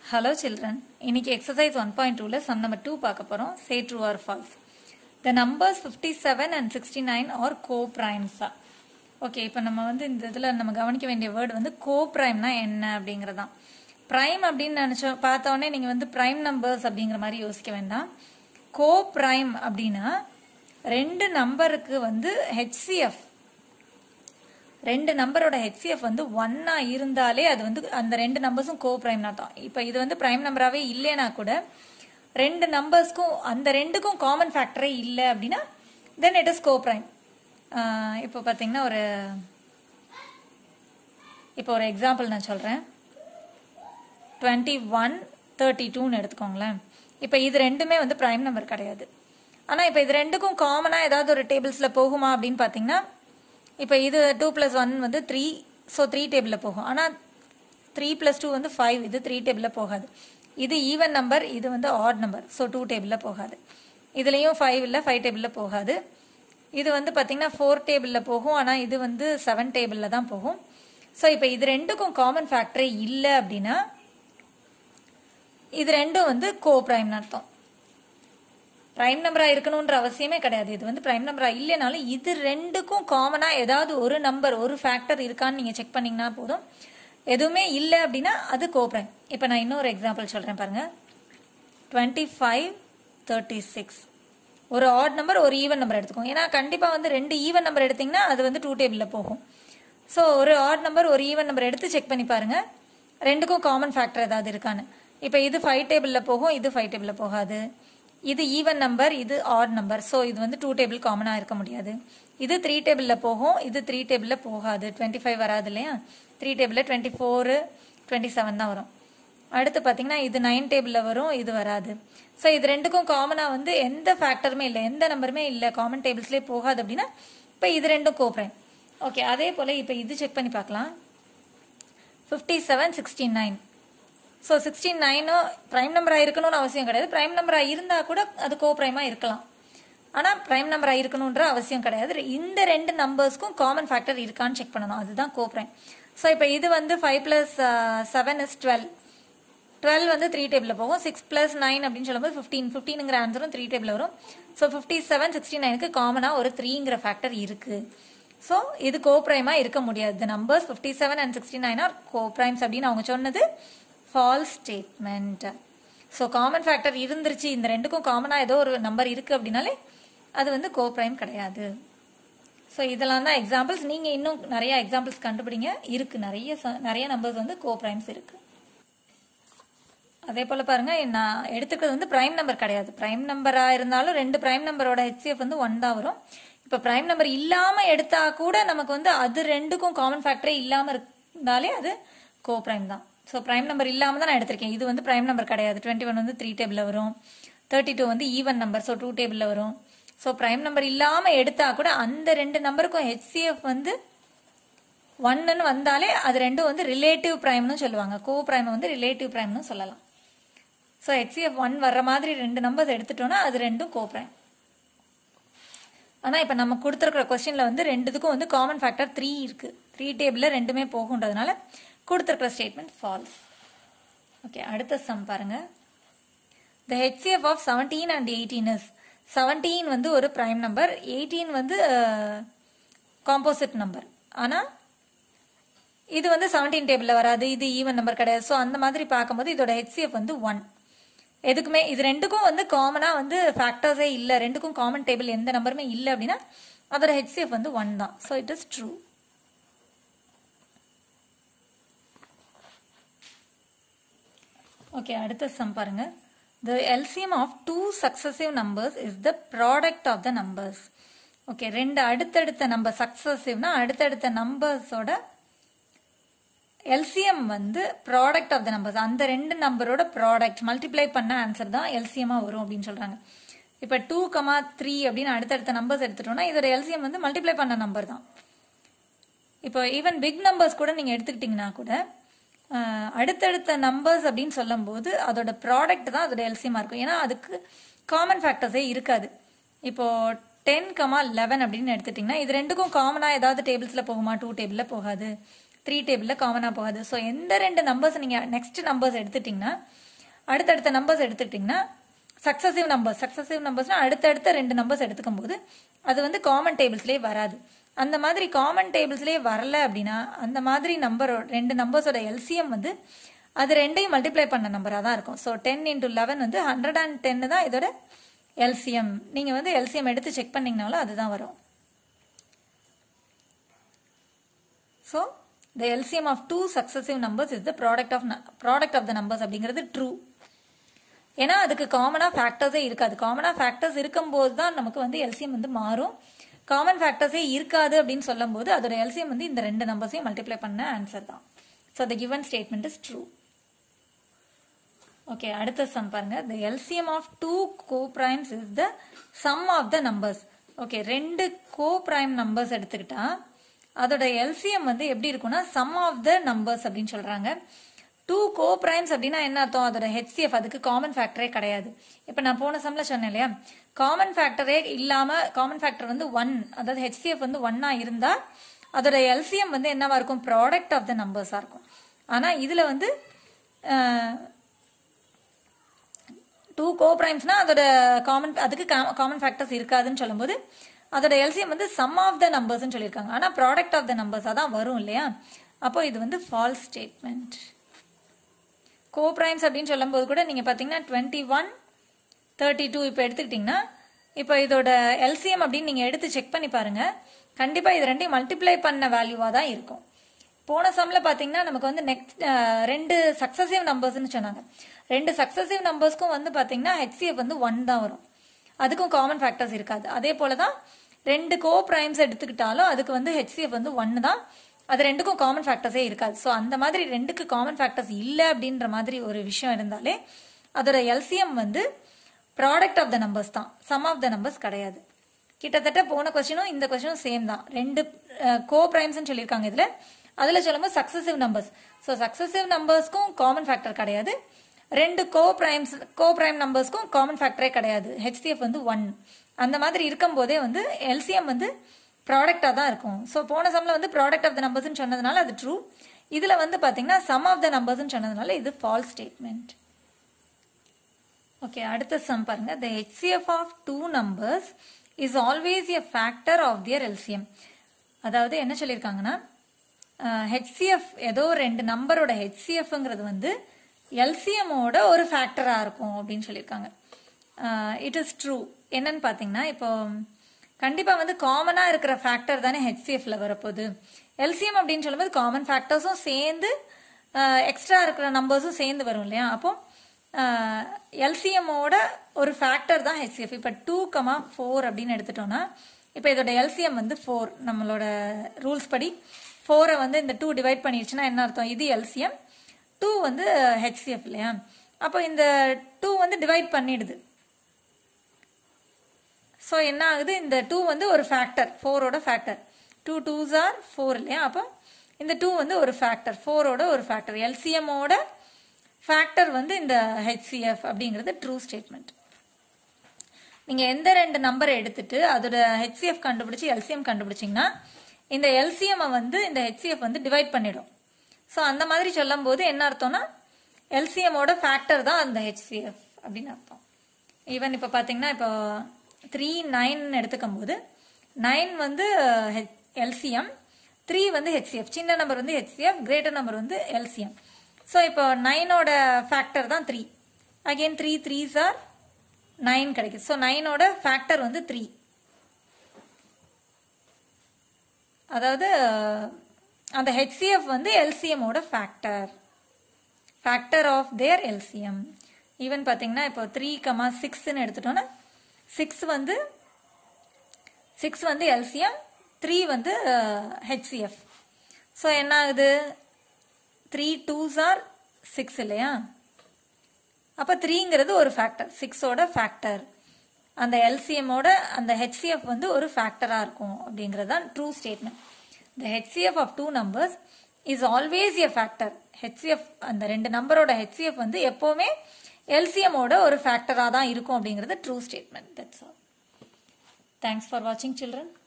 hello children இன்னைக்கு exercise one point டூவில் sum number two பார்க்க போகிறோம் say true or false the numbers fifty seven and sixty nine are co ப்ரைம்ஸா okay இப்போ நம்ம வந்து இந்த இதில் நம்ம கவனிக்க வேண்டிய வேர்டு வந்து கோ ப்ரைம்னா என்ன அப்படிங்கிறதான் ப்ரைம் அப்படின்னு நினச்சோம் பார்த்தோன்னே நீங்கள் வந்து ப்ரைம் நம்பர்ஸ் அப்படிங்கிற மாதிரி யோசிக்க வேண்டாம் கோ ப்ரைம் அப்படின்னா ரெண்டு நம்பருக்கு வந்து ஹெச்சிஎஃப் ரெண்டு நம்பரோட ஹெச்சிஎஃப் வந்து ஒன்னா இருந்தாலே அது வந்து அந்த ரெண்டு நம்பர்ஸும் கோ பிரைம் அர்த்தம் இப்போ இது வந்து பிரைம் நம்பராகவே இல்லைனா கூட ரெண்டு நம்பர்ஸ்க்கும் அந்த ரெண்டுக்கும் காமன் ஃபேக்டரே இல்லை அப்படின்னா then it is co prime இப்போ பார்த்தீங்கன்னா ஒரு இப்போ ஒரு எக்ஸாம்பிள் நான் சொல்கிறேன் டுவெண்ட்டி ஒன் தேர்ட்டி டூன்னு எடுத்துக்கோங்களேன் இப்போ இது ரெண்டுமே வந்து ப்ரைம் நம்பர் கிடையாது ஆனால் இப்போ இது ரெண்டுக்கும் காமனாக ஏதாவது ஒரு டேபிள்ஸில் போகுமா அப்படின்னு பார்த்தீங்கன்னா இப்போ இது டூ ப்ளஸ் ஒன் வந்து த்ரீ ஸோ த்ரீ டேபிளில் போகும் ஆனால் த்ரீ ப்ளஸ் டூ வந்து ஃபைவ் இது த்ரீ டேபிளில் போகாது இது ஈவன் நம்பர் இது வந்து ஆட் நம்பர் ஸோ டூ டேபிளில் போகாது இதுலேயும் ஃபைவ் இல்லை ஃபைவ் டேபிளில் போகாது இது வந்து பார்த்தீங்கன்னா ஃபோர் டேபிளில் போகும் ஆனால் இது வந்து செவன் டேபிளில் தான் போகும் ஸோ இப்போ இது ரெண்டுக்கும் காமன் ஃபேக்டரே இல்லை அப்படின்னா இது ரெண்டும் வந்து கோ ப்ரைம்னு அர்த்தம் ப்ரைம் நம்பராக இருக்கணுன்ற அவசியமே கிடையாது இது வந்து ப்ரைம் நம்பராக இல்லைனாலும் இது ரெண்டுக்கும் காமனாக ஏதாவது ஒரு நம்பர் ஒரு ஃபேக்டர் இருக்கான்னு நீங்கள் செக் பண்ணிங்கன்னா போதும் எதுவுமே இல்லை அப்படின்னா அது கோ ப்ரைம் இப்போ நான் இன்னொரு எக்ஸாம்பிள் சொல்கிறேன் பாருங்கள் டுவெண்ட்டி ஃபைவ் தேர்ட்டி சிக்ஸ் ஒரு ஆட் நம்பர் ஒரு ஈவன் நம்பர் எடுத்துக்கோங்க ஏன்னா கண்டிப்பாக வந்து ரெண்டு ஈவன் நம்பர் எடுத்திங்கன்னா அது வந்து டூ டேபிளில் போகும் ஸோ ஒரு ஆட் நம்பர் ஒரு ஈவன் நம்பர் எடுத்து செக் பண்ணி பாருங்கள் ரெண்டுக்கும் காமன் ஃபேக்டர் ஏதாவது இருக்கான்னு இப்போ இது ஃபைவ் டேபிளில் போகும் இது ஃபைவ் டேபிளில் போகாது இது ஈவன் நம்பர் இது ஆட் நம்பர் ஸோ இது வந்து டூ டேபிள் காமனாக இருக்க முடியாது இது த்ரீ டேபிளில் போகும் இது த்ரீ டேபிளில் போகாது டுவெண்ட்டி ஃபைவ் வராது இல்லையா த்ரீ டேபிளில் டுவெண்ட்டி ஃபோரு டுவெண்ட்டி செவன் தான் வரும் அடுத்து பார்த்தீங்கன்னா இது நைன் டேபிளில் வரும் இது வராது ஸோ இது ரெண்டுக்கும் காமனாக வந்து எந்த ஃபேக்டருமே இல்லை எந்த நம்பருமே இல்லை காமன் டேபிள்ஸ்லேயே போகாது அப்படின்னா இப்போ இது ரெண்டும் கோப்ரைம் ஓகே அதே போல் இப்போ இது செக் பண்ணி பார்க்கலாம் fifty seven sixty nine so sixty நைனும் ப்ரைம் நம்பராக இருக்கணும்னு அவசியம் கிடையாது ப்ரைம் நம்பராக இருந்தால் கூட அது கோ ப்ரைமாக இருக்கலாம் ஆனால் ப்ரைம் நம்பராக இருக்கணுன்ற அவசியம் கிடையாது இந்த ரெண்டு நம்பர்ஸ்க்கும் காமன் ஃபேக்டர் இருக்கான்னு செக் பண்ணணும் அதுதான் கோ ப்ரைம் ஸோ இப்போ இது வந்து five plus seven is twelve twelve வந்து த்ரீ டேபிளில் போகும் சிக்ஸ் ப்ளஸ் நைன் அப்படின்னு சொல்லும்போது ஃபிஃப்டீன் ஃபிஃப்டீனுங்கிற ஆன்சரும் த்ரீ டேபிள் வரும் ஸோ ஃபிஃப்டி செவன் சிக்ஸ்டி நைனுக்கு காமனாக ஒரு த்ரீங்கிற ஃபேக்டர் இருக்குது ஸோ இது கோ ப்ரைமாக இருக்க முடியாது the numbers fifty seven and sixty nine are co primes அப்படின்னு அவங்க சொன்னது false statement so common factor இருந்துருச்சு இந்த ரெண்டுக்கும் காமனாக ஏதோ ஒரு நம்பர் இருக்குது அப்படின்னாலே அது வந்து கோ ப்ரைம் கிடையாது ஸோ இதெல்லாம் தான் எக்ஸாம்பிள்ஸ் நீங்கள் இன்னும் நிறைய எக்ஸாம்பிள்ஸ் கண்டுபிடிங்க இருக்குது நிறைய நிறைய நம்பர்ஸ் வந்து கோ ப்ரைம்ஸ் இருக்குது அதே போல் பாருங்கள் நான் எடுத்துக்கிறது வந்து ப்ரைம் நம்பர் கிடையாது ப்ரைம் நம்பராக இருந்தாலும் ரெண்டு ப்ரைம் நம்பரோட ஹெச்சிஎஃப் வந்து ஒன் தான் வரும் இப்போ ப்ரைம் நம்பர் இல்லாமல் எடுத்தா கூட நமக்கு வந்து அது ரெண்டுக்கும் காமன் ஃபேக்டரே இல்லாமல் இருந்தாலே அது கோ ப்ரைம் தான் ஸோ ப்ரைம் நம்பர் இல்லாமல் தான் நான் எடுத்திருக்கேன் இது வந்து ப்ரைம் நம்பர் கிடையாது டுவெண்ட்டி ஒன் வந்து த்ரீ டேபிளில் வரும் தேர்ட்டி டூ வந்து ஈவன் நம்பர் ஸோ டூ டேபிளில் வரும் ஸோ ப்ரைம் நம்பர் இல்லாமல் எடுத்தா கூட அந்த ரெண்டு நம்பருக்கும் ஹெச்சிஎஃப் வந்து ஒன்னுன்னு வந்தாலே அது ரெண்டும் வந்து ரிலேட்டிவ் ப்ரைம்னு சொல்லுவாங்க கோ ப்ரைம் வந்து ரிலேட்டிவ் ப்ரைம்னு சொல்லலாம் ஸோ ஹெச்சிஎஃப் ஒன் வர்ற மாதிரி ரெண்டு நம்பர்ஸ் எடுத்துட்டோம்னா அது ரெண்டும் கோ ப்ரைம் ஆனால் இப்போ நம்ம கொடுத்துருக்குற கொஸ்டினில் வந்து ரெண்டுத்துக்கும் வந்து காமன் ஃபேக்டர் த்ரீ இருக்குது த்ரீ டேபிளில் ரெண்டுமே போகுன்றதுனால கொடுத்துருக்குற ஸ்டேட்மெண்ட் ஃபால்ஸ் ஓகே அடுத்த சம் பாருங்க the HCF of seventeen and eighteen is seventeen வந்து ஒரு ப்ரைம் நம்பர் எயிட்டீன் வந்து காம்போசிட் நம்பர் ஆனால் இது வந்து செவன்டீன் டேபிளில் வராது இது ஈவன் நம்பர் கிடையாது ஸோ அந்த மாதிரி பார்க்கும்போது இதோட ஹெச்சிஎஃப் வந்து ஒன் எதுக்குமே இது ரெண்டுக்கும் வந்து காமனாக வந்து ஃபேக்டர்ஸே இல்லை ரெண்டுக்கும் காமன் டேபிள் எந்த நம்பருமே இல்லை அப்படின்னா அதோட ஹெச்சிஎஃப் வந்து ஒன் தான் so it is true okay அடுத்த சம் பாருங்க the LCM of two successive numbers is the product of the numbers okay ரெண்டு அடுத்தடுத்த நம்பர் சக்சசிவ்னா அடுத்தடுத்த நம்பர்ஸோட எல்சிஎம் வந்து ப்ராடக்ட் ஆஃப் த நம்பர்ஸ் அந்த ரெண்டு நம்பரோட ப்ராடக்ட் மல்டிப்ளை பண்ண ஆன்சர் தான் எல்சிஎமாக வரும் அப்படின்னு சொல்கிறாங்க இப்போ டூ கமா த்ரீ அப்படின்னு அடுத்தடுத்த நம்பர்ஸ் எடுத்துட்டோம்னா இதோட எல்சிஎம் வந்து மல்டிப்ளை பண்ண நம்பர் தான் இப்போ ஈவன் பிக் நம்பர்ஸ் கூட நீங்கள் எடுத்துக்கிட்டிங்கன்னா கூட அடுத்தடுத்த நம்பர்ஸ் அப்படின்னு சொல்லும்போது அதோட ப்ராடக்ட் தான் அதோட எல்சிஎமாக இருக்கும் ஏன்னா அதுக்கு காமன் ஃபேக்டர்ஸே இருக்காது இப்போ டென் கமா லெவன் அப்படின்னு எடுத்துட்டிங்கன்னா இது ரெண்டுக்கும் காமனாக ஏதாவது டேபிள்ஸில் போகுமா டூ டேபிளில் போகாது த்ரீ டேபிளில் காமனாக போகாது ஸோ எந்த ரெண்டு நம்பர்ஸ் நீங்கள் நெக்ஸ்ட் நம்பர்ஸ் எடுத்துட்டிங்கன்னா அடுத்தடுத்த நம்பர்ஸ் எடுத்துட்டிங்கன்னா சக்ஸசிவ் நம்பர்ஸ் சக்ஸசிவ் நம்பர்ஸ்னால் அடுத்தடுத்த ரெண்டு நம்பர்ஸ் எடுத்துக்கும் போது அது வந்து காமன் டேபிள்ஸ்லேயே வராது அந்த மாதிரி காமன் டேபிள்ஸ்லேயே வரல அப்படின்னா அந்த மாதிரி நம்பர் ரெண்டு நம்பர்ஸோட எல்சிஎம் வந்து அது ரெண்டையும் மல்டிப்ளை பண்ண நம்பராக தான் இருக்கும் ஸோ டென் இன்டூ லெவன் வந்து ஹண்ட்ரட் அண்ட் டென்னு தான் இதோட எல்சிஎம் நீங்கள் வந்து எல்சிஎம் எடுத்து செக் பண்ணிங்கனாலும் அதுதான் வரும் so the LCM of two successive numbers is the product of product of the numbers அப்படிங்கிறது ட்ரூ ஏன்னா அதுக்கு காமனாக ஃபேக்டர்ஸே இருக்காது காமனாக ஃபேக்டர்ஸ் இருக்கும்போது தான் நமக்கு வந்து எல்சிஎம் வந்து மாறும் காமன் ஃபேக்டர்ஸே இருக்காது அப்படின்னு சொல்லும்போது அதோட எல்சிஎம் வந்து இந்த ரெண்டு நம்பர்ஸையும் மல்டிப்ளை பண்ண ஆன்சர் தான் so the given statement is true okay அடுத்த சம் பாருங்க the LCM of two co primes is the sum of the numbers okay ரெண்டு கோ பிரைம் நம்பர்ஸ் எடுத்துக்கிட்டா அதோட எல்சிஎம் வந்து எப்படி இருக்கும்னா சம் ஆஃப் த நம்பர்ஸ் அப்படின்னு சொல்றாங்க டூ கோ பிரைம்ஸ் அப்படின்னா என்ன அர்த்தம் அதோட ஹெச்சிஎஃப் அதுக்கு காமன் ஃபேக்டரே கிடையாது இப்போ நான் போன சம்ல சொன்னேன் இல்லையா காமன் ஃபேக்டரே இல்லாம காமன் ஃபேக்டர் வந்து ஒன் அதாவது ஹெச்சிஎஃப் வந்து ஒன்னா இருந்தா அதோட எல்சிஎம் வந்து என்னவா இருக்கும் ப்ராடக்ட் ஆஃப் த நம்பர்ஸா இருக்கும் ஆனா இதுல வந்து டூ கோ பிரைம்ஸ்னா அதோட காமன் அதுக்கு காமன் ஃபேக்டர்ஸ் இருக்காதுன்னு சொல்லும்போது அதோட எல்சிஎம் வந்து சம் ஆஃப் த நம்பர்ஸ்னு சொல்லியிருக்காங்க ஆனால் ப்ராடக்ட் ஆஃப் த நம்பர்ஸாக தான் வரும் இல்லையா அப்போ இது வந்து ஃபால்ஸ் ஸ்டேட்மெண்ட் கோ பிரைம்ஸ் அப்படின்னு சொல்லும்போது கூட நீங்கள் பார்த்தீங்கன்னா டுவெண்ட்டி ஒன் தேர்ட்டி டூ இப்போ எடுத்துக்கிட்டிங்கன்னா இப்போ இதோட எல்சிஎம் அப்படின்னு நீங்கள் எடுத்து செக் பண்ணி பாருங்க கண்டிப்பாக இது ரெண்டையும் மல்டிப்ளை பண்ண வேல்யூவாக தான் இருக்கும் போன சம்ல பார்த்தீங்கன்னா நமக்கு வந்து நெக்ஸ்ட் ரெண்டு சக்சசிவ் நம்பர்ஸ்னு சொன்னாங்க ரெண்டு சக்சசிவ் நம்பர்ஸ்க்கும் வந்து பார்த்தீங்கன்னா ஹெச்சிஎஃப் வந்து ஒன் தான் வரும் அதுக்கும் காமன் ஃபேக்டர்ஸ் இருக்காது அதே போல தான் ரெண்டு கோ பிரைம்ஸ் எடுத்துக்கிட்டாலும் அதுக்கு வந்து ஹெச்சிஎஃப் வந்து ஒன்று தான் அது ரெண்டுக்கும் காமன் ஃபேக்டர்ஸே இருக்காது ஸோ அந்த மாதிரி ரெண்டுக்கு காமன் ஃபேக்டர்ஸ் இல்லை அப்படின்ற மாதிரி ஒரு விஷயம் இருந்தாலே அதோட எல்சிஎம் வந்து ப்ராடக்ட் ஆஃப் த நம்பர்ஸ் தான் சம் ஆஃப் த நம்பர்ஸ் கிடையாது கிட்டத்தட்ட போன கொஸ்டினும் இந்த கொஸ்டினும் சேம் தான் ரெண்டு கோ பிரைம்ஸ்னு சொல்லியிருக்காங்க இதில் அதில் சொல்லும்போது சக்சசிவ் நம்பர்ஸ் ஸோ சக்சசிவ் நம்பர்ஸ்க்கும் காமன் ஃபேக்டர் கிடையாது ரெண்டு கோ பிரைம்ஸ் கோ பிரைம் நம்பர்ஸ்க்கும் காமன் ஃபேக்டரே கிடையாது ஹெச்டிஎஃப் வந்து ஒன் அந்த மாதிரி இருக்கும் போதே வந்து எல்சிஎம் வந்து ப்ராடக்டாக தான் இருக்கும் ஸோ போன சம்மில் வந்து ப்ராடக்ட் ஆஃப் த நம்பர்ஸ்னு சொன்னதுனால அது ட்ரூ இதில் வந்து பார்த்தீங்கன்னா சம் ஆஃப் த நம்பர்ஸ்னு சொன்னதுனால இது ஃபால்ஸ் ஸ்டேட்மெண்ட் ஓகே அடுத்த சம் பாருங்க the HCF of two numbers is always a factor of their LCM அதாவது என்ன சொல்லியிருக்காங்கன்னா ஹெச்சிஎஃப் ஏதோ ரெண்டு நம்பரோட ஹெச்சிஎஃப்ங்கிறது வந்து எல்சிஎம்மோட ஒரு ஃபேக்டராக இருக்கும் அப்படின்னு சொல்லியிருக்காங்க இட் இஸ் ட்ரூ என்னன்னு பார்த்தீங்கன்னா இப்போ கண்டிப்பாக வந்து காமனாக இருக்கிற ஃபேக்டர் தானே ஹெச்சிஎஃப்ல வரப்போகுது எல்சிஎம் அப்படின்னு சொல்லும்போது காமன் ஃபேக்டர்ஸும் சேர்ந்து எக்ஸ்ட்ரா இருக்கிற நம்பர்ஸும் சேர்ந்து வரும் இல்லையா அப்போ எல்சிஎம்மோட ஒரு ஃபேக்டர் தான் ஹெச்சிஎஃப் இப்போ டூ கமா ஃபோர் அப்படின்னு எடுத்துட்டோம்னா இப்போ இதோட எல்சிஎம் வந்து ஃபோர் நம்மளோட ரூல்ஸ் படி ஃபோரை வந்து இந்த டூ டிவைட் பண்ணிடுச்சுன்னா என்ன அர்த்தம் இது எல்சிஎம் டூ வந்து ஹெச்சிஎஃப் இல்லையா அப்போ இந்த டூ வந்து டிவைட் பண்ணிடுது ஸோ என்ன ஆகுது இந்த டூ வந்து ஒரு ஃபேக்டர் ஃபோரோட factor two twos are four இல்லையா அப்போ இந்த டூ வந்து ஒரு ஃபேக்டர் ஃபோரோட ஒரு ஃபேக்டர் எல்சிஎம்மோட ஃபேக்டர் வந்து இந்த ஹெச்சிஎஃப் அப்படிங்கிறது ட்ரூ ஸ்டேட்மெண்ட் நீங்கள் எந்த ரெண்டு நம்பரை எடுத்துட்டு அதோட ஹெச்சிஎஃப் கண்டுபிடிச்சி எல்சிஎம் கண்டுபிடிச்சிங்கன்னா இந்த எல்சிஎம்மை வந்து இந்த ஹெச்சிஎஃப் வந்து டிவைட் பண்ணிடும் ஸோ அந்த மாதிரி சொல்லும் போது என்ன அர்த்தம்னா எல்சிஎம்மோட ஃபேக்டர் தான் அந்த ஹெச்சிஎஃப் அப்படின்னு அர்த்தம் ஈவன் இப்போ பார்த்தீங்கன்னா இப்போ த்ரீ நைன் எடுத்துக்கும் போது நைன் வந்து எல்சிஎம் த்ரீ வந்து ஹெச்சிஎஃப் சின்ன நம்பர் வந்து ஹெச்சிஎஃப் கிரேட்டர் நம்பர் வந்து எல்சிஎம் ஸோ இப்போ நைனோட ஃபேக்டர் தான் three again three threes are nine கிடைக்குது ஸோ நைனோட ஃபேக்டர் வந்து த்ரீ அதாவது அந்த ஹெச்சிஎஃப் வந்து எல்சிஎம்மோட factor factor of their LCM even பார்த்தீங்கன்னா இப்போ த்ரீ கமா சிக்ஸ்ன்னு எடுத்துட்டோன்னா சிக்ஸ் வந்து சிக்ஸ் வந்து எல்சிஎம் த்ரீ வந்து ஹெச்சிஎஃப் ஸோ என்ன ஆகுது த்ரீ டூஸ் ஆர் சிக்ஸ் இல்லையா அப்போ த்ரீங்கிறது ஒரு ஃபேக்டர் சிக்ஸோட ஃபேக்டர் அந்த எல்சிஎம்மோட அந்த ஹெச்சிஎஃப் வந்து ஒரு ஃபேக்டராக இருக்கும் அப்படிங்கிறது தான் true statement the HCF of two numbers is always a factor HCF அந்த ரெண்டு நம்பரோட ஹெச்சிஎஃப் வந்து எப்போவுமே எல்சிஎம்மோட ஒரு ஃபேக்டராக தான் இருக்கும் அப்படிங்கிறது true statement that's all thanks for வாட்சிங் சில்ட்ரன்